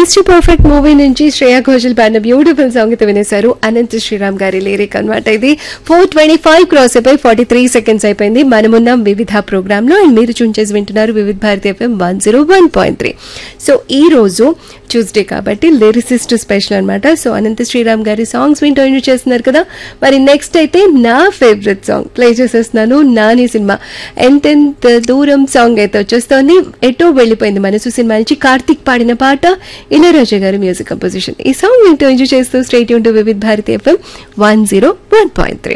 mister perfect movie నుంచి శ్రేయా ఘోషల్ పాడిన beautiful song అయితే వినేశారు అనంత శ్రీరామ్ గారి లిరిక్ అనమాట ఇది ఫోర్ ట్వంటీ ఫైవ్ క్రాస్ అయిపోయి ఫార్టీ త్రీ సెకండ్స్ అయిపోయింది మనమున్నాం వివిధ ప్రోగ్రామ్ లో అండ్ మీరు చూన్ చేసి వింటున్నారు Vividh Bharati FM one zero one point three so ఈ రోజు ట్యూస్డే కాబట్టి లిరిసిస్ట్ స్పెషల్ అనమాట సో అనంత శ్రీరామ్ గారి సాంగ్స్ వింటూ ఎంజాయ్ చేస్తున్నారు కదా మరి నెక్స్ట్ అయితే నా ఫేవరెట్ సాంగ్ ప్లే చేసేస్తున్నాను నాని సినిమా ఎంతెంత దూరం సాంగ్ అయితే వచ్చేస్తోంది ఎటో వెళ్ళిపోయింది మనసు సినిమా నుంచి కార్తిక్ పాడిన పాట ఇళయరాజా గారి మ్యూజిక్ కంపోజిషన్ ఈ సాంగ్ వింటూ ఎంజాయ్ చేస్తూ స్టేట్ యూన్ to Vividh Bharati FM one zero one point three